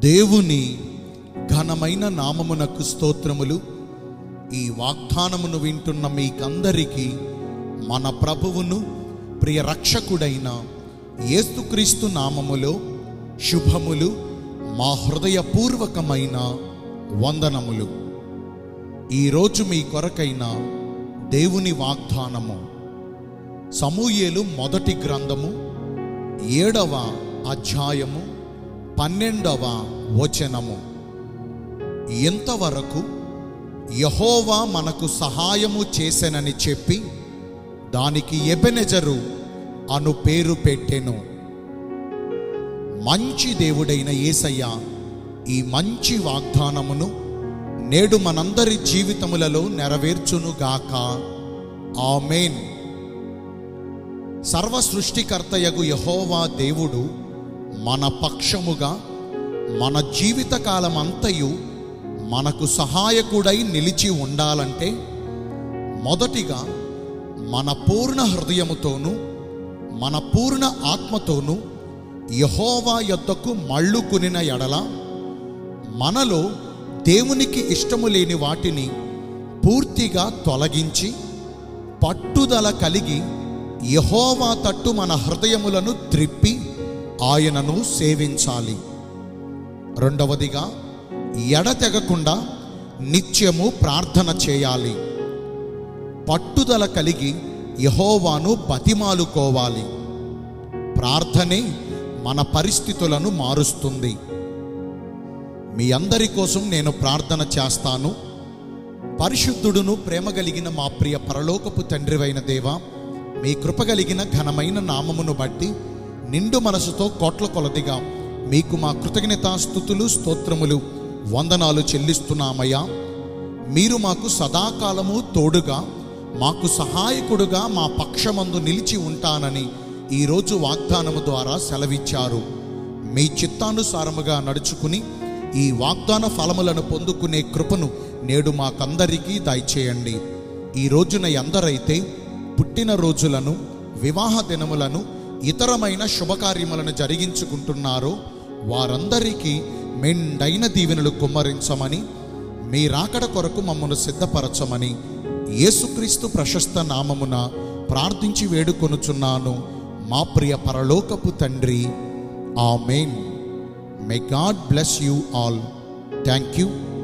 దేవుని ఘనమైన నామమునకు స్తోత్రములు ఈ వాగ్దానమును వింటున్న మీకందరికీ మన ప్రభువును ప్రియ రక్షకుడైన యేసుక్రీస్తు నామములో శుభములు మా హృదయపూర్వకమైన వందనములు ఈరోజు మీ కొరకైన దేవుని వాగ్దానము సమూయేలు మొదటి గ్రంథము ఏడవ అధ్యాయము పన్నెండవ వచనము ఎంతవరకు యహోవా మనకు సహాయము చేసెనని చెప్పి దానికి ఎబెనెజరు అను పేరు పెట్టెను మంచి దేవుడైన యేసయ్య ఈ మంచి వాగ్దానమును నేడు మనందరి జీవితములలో నెరవేర్చునుగాక ఆమెన్ సర్వ సృష్టికర్తయగు యహోవా దేవుడు మన పక్షముగా మన జీవితకాలమంతయు మనకు సహాయకుడై నిలిచి ఉండాలంటే మొదటిగా మన పూర్ణ హృదయముతోనూ మన పూర్ణ ఆత్మతోనూ యహోవా యొద్దకు మళ్ళుకునిన ఎడల మనలో దేవునికి ఇష్టము లేని వాటిని పూర్తిగా తొలగించి పట్టుదల కలిగి యహోవా తట్టు మన హృదయములను త్రిప్పి ఆయనను సేవించాలి రెండవదిగా ఎడతెగకుండా నిత్యము ప్రార్థన చేయాలి పట్టుదల కలిగి యహోవాను బతిమాలుకోవాలి ప్రార్థనే మన పరిస్థితులను మారుస్తుంది మీ అందరి కోసం నేను ప్రార్థన చేస్తాను పరిశుద్ధుడును ప్రేమ కలిగిన మా ప్రియ పరలోకపు తండ్రివైన దేవ మీ కృప కలిగిన ఘనమైన నామమును బట్టి నిండు మనసుతో కోట్ల కొలదిగా మీకు మా కృతజ్ఞతా స్థుతులు స్తోత్రములు వందనాలు చెల్లిస్తున్నామయ్యా మీరు మాకు సదాకాలము తోడుగా మాకు సహాయకుడుగా మా పక్షమందు నిలిచి ఉంటానని ఈరోజు వాగ్దానము ద్వారా సెలవిచ్చారు మీ చిత్తానుసారముగా నడుచుకుని ఈ వాగ్దాన ఫలములను పొందుకునే కృపను నేడు మాకందరికీ దయచేయండి ఈ రోజున ఎందరైతే పుట్టిన రోజులను వివాహ దినములను ఇతరమైన శుభకార్యములను జరిగించుకుంటున్నారో వారందరికీ మెండైన దీవెనలు కుమ్మరించమని మీ రాకడ కొరకు మమ్మను సిద్ధపరచమని యేసుక్రీస్తు ప్రశస్త నామమున ప్రార్థించి వేడుకొనుచున్నాను మా ప్రియ పరలోకపు తండ్రి amen may God bless you all thank you